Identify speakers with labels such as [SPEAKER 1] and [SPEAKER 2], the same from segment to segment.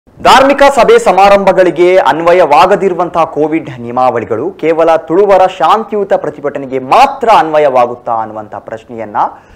[SPEAKER 1] ಧಾರ್ಮಿಕ ಸಭೆ ಸಮಾರಂಭಗಳಿಗೆ ಅನ್ವಯವಾಗದಿರುವಂತಹ ಕೋವಿಡ್ ನಿಯಮಾವಳಿಗಳು ಕೇವಲ ತುಳುವರ ಶಾಂತಿಯುತ ಪ್ರತಿಭಟನೆಗೆ ಮಾತ್ರ ಅನ್ವಯವಾಗುತ್ತಾ ಅನ್ನುವಂಥ ಪ್ರಶ್ನೆಯನ್ನ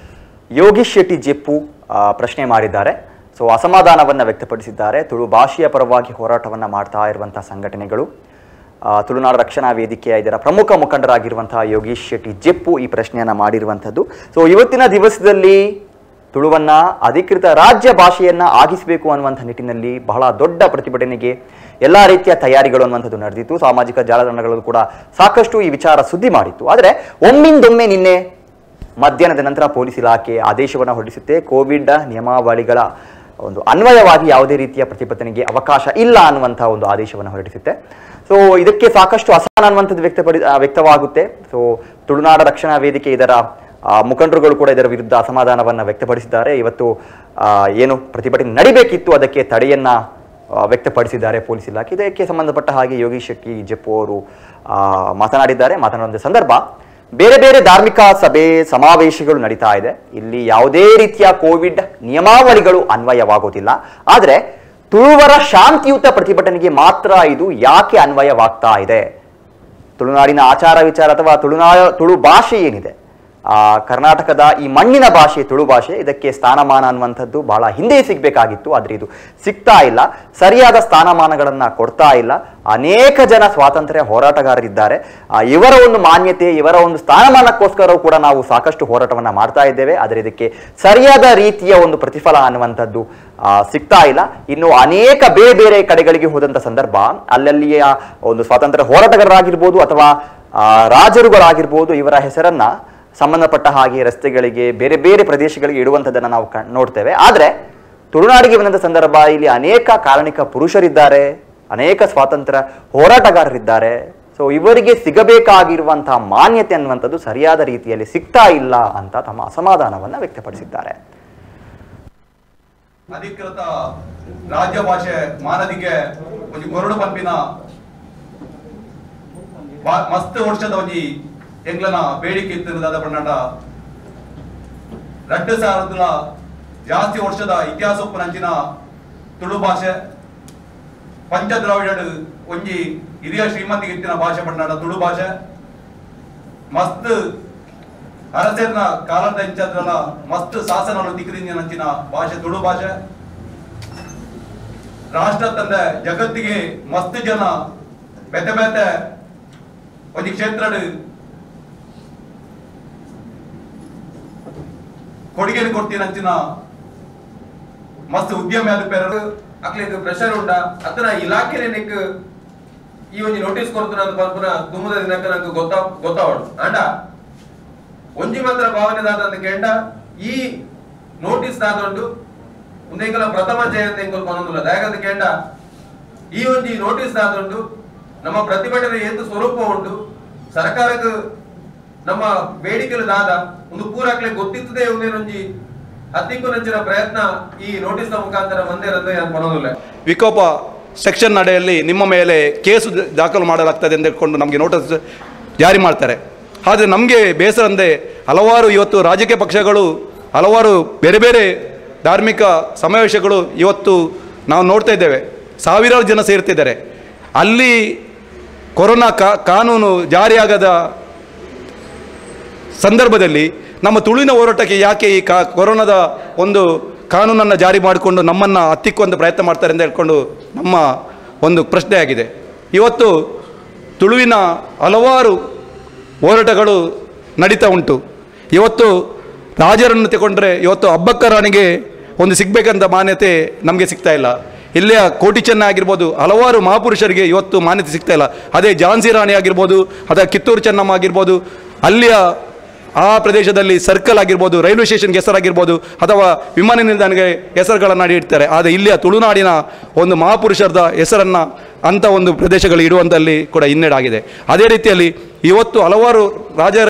[SPEAKER 1] ಯೋಗೀಶ್ ಶೆಟ್ಟಿ ಜೆಪ್ಪು ಆ, ಪ್ರಶ್ನೆ ಮಾಡಿದ್ದಾರೆ ಸೊ ಅಸಮಾಧಾನವನ್ನ ವ್ಯಕ್ತಪಡಿಸಿದ್ದಾರೆ ತುಳು ಭಾಷೆಯ ಪರವಾಗಿ ಹೋರಾಟವನ್ನ ಮಾಡ್ತಾ ಇರುವಂತಹ ಸಂಘಟನೆಗಳು ಆ, ತುಳುನಾಡು ರಕ್ಷಣಾ ವೇದಿಕೆಯ ಇದರ ಪ್ರಮುಖ ಮುಖಂಡರಾಗಿರುವಂತಹ ಯೋಗೀಶ್ ಶೆಟ್ಟಿ ಜೆಪ್ಪು ಈ ಪ್ರಶ್ನೆಯನ್ನ ಮಾಡಿರುವಂಥದ್ದು ಸೊ ಇವತ್ತಿನ ದಿವಸದಲ್ಲಿ ತುಳುವನ್ನ ಅಧಿಕೃತ ರಾಜ್ಯ ಭಾಷೆಯನ್ನ ಆಗಿಸಬೇಕು ಅನ್ನುವಂಥ ನಿಟ್ಟಿನಲ್ಲಿ ಬಹಳ ದೊಡ್ಡ ಪ್ರತಿಭಟನೆಗೆ ಎಲ್ಲಾ ರೀತಿಯ ತಯಾರಿಗಳು ಅನ್ನುವಂಥದ್ದು ನಡೆದಿತ್ತು ಸಾಮಾಜಿಕ ಜಾಲತಾಣಗಳಲ್ಲೂ ಕೂಡ ಸಾಕಷ್ಟು ಈ ವಿಚಾರ ಸುದ್ದಿ ಮಾಡಿತ್ತು ಆದರೆ ಒಮ್ಮಿಂದೊಮ್ಮೆ ನಿನ್ನೆ ಮಧ್ಯಾಹ್ನದ ನಂತರ ಪೊಲೀಸ್ ಇಲಾಖೆ ಆದೇಶವನ್ನು ಹೊರಡಿಸುತ್ತೆ ಕೋವಿಡ್ ನಿಯಮಾವಳಿಗಳ ಒಂದು ಅನ್ವಯವಾಗಿ ಯಾವುದೇ ರೀತಿಯ ಪ್ರತಿಭಟನೆಗೆ ಅವಕಾಶ ಇಲ್ಲ ಅನ್ನುವಂಥ ಒಂದು ಆದೇಶವನ್ನು ಹೊರಡಿಸುತ್ತೆ ಸೊ ಇದಕ್ಕೆ ಸಾಕಷ್ಟು ಅಸಮಾನ ಅನ್ನುವಂಥದ್ದು ವ್ಯಕ್ತಪಡಿ ಆ, ವ್ಯಕ್ತವಾಗುತ್ತೆ ಸೊ ತುಳುನಾಡ ರಕ್ಷಣಾ ವೇದಿಕೆ ಇದರ ಆ, ಮುಖಂಡರುಗಳು ಕೂಡ ಇದರ ವಿರುದ್ಧ ಅಸಮಾಧಾನವನ್ನು ವ್ಯಕ್ತಪಡಿಸಿದ್ದಾರೆ ಇವತ್ತು ಆ, ಏನು ಪ್ರತಿಭಟನೆ ನಡಿಬೇಕಿತ್ತು ಅದಕ್ಕೆ ತಡೆಯನ್ನ ಆ, ವ್ಯಕ್ತಪಡಿಸಿದ್ದಾರೆ ಪೊಲೀಸ್ ಇಲಾಖೆ ಇದಕ್ಕೆ ಸಂಬಂಧಪಟ್ಟ ಹಾಗೆ ಯೋಗೀಶ್ ಶೆಟ್ಟಿ ಜಪ್ಪು ಅವರು ಆ, ಮಾತನಾಡಿದ್ದಾರೆ ಮಾತನಾಡಿದ ಸಂದರ್ಭ ಬೇರೆ ಬೇರೆ ಧಾರ್ಮಿಕ ಸಭೆ ಸಮಾವೇಶಗಳು ನಡೀತಾ ಇದೆ ಇಲ್ಲಿ ಯಾವುದೇ ರೀತಿಯ ಕೋವಿಡ್ ನಿಯಮಾವಳಿಗಳು ಅನ್ವಯವಾಗೋದಿಲ್ಲ ಆದರೆ ತುಳುವರ ಶಾಂತಿಯುತ ಪ್ರತಿಭಟನೆಗೆ ಮಾತ್ರ ಇದು ಯಾಕೆ ಅನ್ವಯವಾಗ್ತಾ ಇದೆ ತುಳುನಾಡಿನ ಆಚಾರ ವಿಚಾರ ಅಥವಾ ತುಳುನಾಡ ತುಳು ಭಾಷೆ ಏನಿದೆ ಆ ಕರ್ನಾಟಕದ ಈ ಮಣ್ಣಿನ ಭಾಷೆ ತುಳು ಭಾಷೆ ಇದಕ್ಕೆ ಸ್ಥಾನಮಾನ ಅನ್ನುವಂಥದ್ದು ಬಹಳ ಹಿಂದೆ ಸಿಗಬೇಕಾಗಿತ್ತು ಆದರೆ ಇದು ಸಿಗ್ತಾ ಇಲ್ಲ ಸರಿಯಾದ ಸ್ಥಾನಮಾನಗಳನ್ನ ಕೊಡ್ತಾ ಇಲ್ಲ ಅನೇಕ ಜನ ಸ್ವಾತಂತ್ರ್ಯ ಹೋರಾಟಗಾರರಿದ್ದಾರೆ ಆ, ಇವರ ಒಂದು ಮಾನ್ಯತೆ ಇವರ ಒಂದು ಸ್ಥಾನಮಾನಕ್ಕೋಸ್ಕರ ಕೂಡ ನಾವು ಸಾಕಷ್ಟು ಹೋರಾಟವನ್ನ ಮಾಡ್ತಾ ಇದ್ದೇವೆ ಆದರೆ ಇದಕ್ಕೆ ಸರಿಯಾದ ರೀತಿಯ ಒಂದು ಪ್ರತಿಫಲ ಅನ್ನುವಂಥದ್ದು ಆ, ಸಿಗ್ತಾ ಇಲ್ಲ ಇನ್ನು ಅನೇಕ ಬೇರೆ ಬೇರೆ ಕಡೆಗಳಿಗೆ ಹೋದಂತ ಸಂದರ್ಭ ಅಲ್ಲಲ್ಲಿಯ ಒಂದು ಸ್ವಾತಂತ್ರ್ಯ ಹೋರಾಟಗಾರರಾಗಿರ್ಬೋದು ಅಥವಾ ಆ, ರಾಜರುಗಳಾಗಿರ್ಬೋದು ಇವರ ಹೆಸರನ್ನ ಸಂಬಂಧಪಟ್ಟ ಹಾಗೆ ರಸ್ತೆಗಳಿಗೆ ಬೇರೆ ಬೇರೆ ಪ್ರದೇಶಗಳಿಗೆ ಇಡುವಂಥದ್ದನ್ನು ನಾವು ಕಣ್- ನೋಡ್ತೇವೆ ಆದರೆ ತುಳುನಾಡಿಗೆ ಬಂದಂಥ ಸಂದರ್ಭ ಇಲ್ಲಿ ಅನೇಕ ಕಾರಣಿಕ ಪುರುಷರಿದ್ದಾರೆ ಅನೇಕ ಸ್ವಾತಂತ್ರ್ಯ ಹೋರಾಟಗಾರರಿದ್ದಾರೆ ಸೊ ಇವರಿಗೆ ಸಿಗಬೇಕಾಗಿರುವಂತಹ ಮಾನ್ಯತೆ ಅನ್ನುವಂಥದ್ದು ಸರಿಯಾದ ರೀತಿಯಲ್ಲಿ ಸಿಗ್ತಾ ಇಲ್ಲ ಅಂತ ತಮ್ಮ ಅಸಮಾಧಾನವನ್ನು ವ್ಯಕ್ತಪಡಿಸಿದ್ದಾರೆ
[SPEAKER 2] ಅಧಿಕೃತ ರಾಜ್ಯ ಭಾಷೆ ಮಾನದಿಗೆ ಒಂಜಿ ಗೊರಡು ಪಂಪಿನ ಬಾ- ಮಸ್ತ್ ವರ್ಷದ ಒಂಜಿ ಎಂಗ್ಲನ ಬೇಡಿಕೆ ಇತ್ತಿರುದಾದ ಪಂಡ ರಡ್ಡು ಸಾವಿರದ ಜಾಸ್ತಿ ವರ್ಷದ ಇತಿಹಾಸ ನಂಚಿನ ತುಳು ಭಾಷೆ ಪಂಚದ್ರಾವಿಡ ಒಂಜಿ ಹಿರಿಯ ಶ್ರೀಮಂತಿಗೆ ಇತ್ತಿನ ಭಾಷೆ ಪಂಡ ತುಳು ಭಾಷೆ ಮಸ್ತ್ ಅರಸೇರ್ನ ಕಾಲದ ಇಂಚದ್ರಲ್ಲ ಮಸ್ತ್ ಶಾಸನಗಳು ದಿಕ್ಕದಿಂದ ನಂಚಿನ ಭಾಷೆ ತುಳು ಭಾಷೆ ರಾಷ್ಟ್ರ ತಂದ ಜಗತ್ತಿಗೆ ಮಸ್ತ್ ಜನ ಬೆತೆ ಬೆತೆ ಒಂಜಿ ಕ್ಷೇತ್ರಡ್ ಕೊಡುಗೆನು ಕೊಡ್ತೀನಿ ಅಂಚಿನ ಮಸ್ತ್ ಉದ್ಯಮ ಆದಿಪ್ಪೇರರು
[SPEAKER 3] ಅಕ್ಲಿಗೆ ಪ್ರೆಷರ್ ಉಂಡ ಅತನ ಇಲಾಖೆನೆ ನಿಕ್ ಈ ಒಂಜಿ ನೋಟಿಸ್ ಕೊಡ್ತು ನಾನು ಪನ್ಪುನ ತುಂಬದ ದಿನಕ್ಕೆ ನಂಗೆ ಗೊತ್ತಾ ಗೊತ್ತಾವಡು ಅಂಡ ಒಂಜಿ ಮಾತ್ರ ಭಾವನೆ ದಾದಂತ ಕೇಂಡ ಈ ನೋಟಿಸ್ ದಾದೊಂಡು ಉಂದೆಂಕಲ ಪ್ರಥಮ ಜಯಂತಿ ಎಂಕಲ್ ಕೊನೊಂದುಲ್ಲ ದಾಯಕಂತ ಕೇಂಡ ಈ ಒಂಜಿ ನೋಟಿಸ್ ದಾದೊಂಡು ನಮ್ಮ ಪ್ರತಿಭಟನೆ ಏತು ಸ್ವರೂಪ ಉಂಡು ಸರ್ಕಾರಕ್ಕೆ ನಮ್ಮ ಬೇಡಿಕೆಲು ದಾದ ಒಂದು ಪೂರಾಕ್ಲೆ ಗೊತ್ತಿತ್ತದೇ ಒಂದೇನೊಂಜಿ ಹತ್ತಿಕ್ಕು ನಂಚಿನ ಪ್ರಯತ್ನ ಈ ನೋಟಿಸ್ ಮುಖಾಂತರ ಮಂದಿರಂದು ನಾನು ಕೊನೊಂದುಲ್ಲ
[SPEAKER 2] ವಿಕೋಪ ಸೆಕ್ಷನ್ ನಡೆಯಲ್ಲಿ ನಿಮ್ಮ ಮೇಲೆ ಕೇಸು ದಾಖಲು ಮಾಡಲಾಗ್ತದೆ ಎಂದುಕೊಂಡು ನಮಗೆ ನೋಟಿಸ್ ಜಾರಿ ಮಾಡ್ತಾರೆ ಆದರೆ ನಮಗೆ ಬೇಸರ ಅಂದರೆ ಹಲವಾರು ಇವತ್ತು ರಾಜಕೀಯ ಪಕ್ಷಗಳು ಹಲವಾರು ಬೇರೆ ಬೇರೆ ಧಾರ್ಮಿಕ ಸಮಾವೇಶಗಳು ಇವತ್ತು ನಾವು ನೋಡ್ತಾ ಇದ್ದೇವೆ ಸಾವಿರಾರು ಜನ ಸೇರ್ತಿದ್ದಾರೆ ಅಲ್ಲಿ ಕೊರೋನಾ ಕಾ ಕಾನೂನು ಜಾರಿಯಾಗದ ಸಂದರ್ಭದಲ್ಲಿ ನಮ್ಮ ತುಳುವಿನ ಹೋರಾಟಕ್ಕೆ ಯಾಕೆ ಈ ಕಾ ಕೊರೋನಾದ ಒಂದು ಕಾನೂನನ್ನು ಜಾರಿ ಮಾಡಿಕೊಂಡು ನಮ್ಮನ್ನು ಹತ್ತಿಕ್ಕುವಂಥ ಪ್ರಯತ್ನ ಮಾಡ್ತಾರೆ ಅಂತ ಹೇಳ್ಕೊಂಡು ನಮ್ಮ ಒಂದು ಪ್ರಶ್ನೆ ಆಗಿದೆ ಇವತ್ತು ತುಳುವಿನ ಹಲವಾರು ಹೋರಾಟಗಳು ನಡೀತಾ ಉಂಟು ಇವತ್ತು ರಾಜರನ್ನು ತಗೊಂಡ್ರೆ ಇವತ್ತು ಅಬ್ಬಕ್ಕ ರಾಣಿಗೆ ಒಂದು ಸಿಗಬೇಕಂತ ಮಾನ್ಯತೆ ನಮಗೆ ಸಿಗ್ತಾ ಇಲ್ಲ ಇಲ್ಲಿಯ ಕೋಟಿ ಚೆನ್ನ ಆಗಿರ್ಬೋದು ಹಲವಾರು ಮಹಾಪುರುಷರಿಗೆ ಇವತ್ತು ಮಾನ್ಯತೆ ಸಿಗ್ತಾ ಇಲ್ಲ ಅದೇ ಝಾನ್ಸಿ ರಾಣಿ ಆಗಿರ್ಬೋದು ಅಥವಾ ಕಿತ್ತೂರು ಚೆನ್ನಮ್ಮ ಆಗಿರ್ಬೋದು ಅಲ್ಲಿಯ ಆ ಪ್ರದೇಶದಲ್ಲಿ ಸರ್ಕಲ್ ಆಗಿರ್ಬೋದು ರೈಲ್ವೆ ಸ್ಟೇಷನ್ಗೆ ಹೆಸರಾಗಿರ್ಬೋದು ಅಥವಾ ವಿಮಾನ ನಿಲ್ದಾಣಕ್ಕೆ ಹೆಸರುಗಳನ್ನು ಇಡ್ತಾರೆ ಆದರೆ ಇಲ್ಲಿಯ ತುಳುನಾಡಿನ ಒಂದು ಮಹಾಪುರುಷರದ ಹೆಸರನ್ನು ಅಂಥ ಒಂದು ಪ್ರದೇಶಗಳು ಇಡುವಂಥಲ್ಲಿ ಕೂಡ ಹಿನ್ನಡೆಯಾಗಿದೆ ಅದೇ ರೀತಿಯಲ್ಲಿ ಇವತ್ತು ಹಲವಾರು ರಾಜ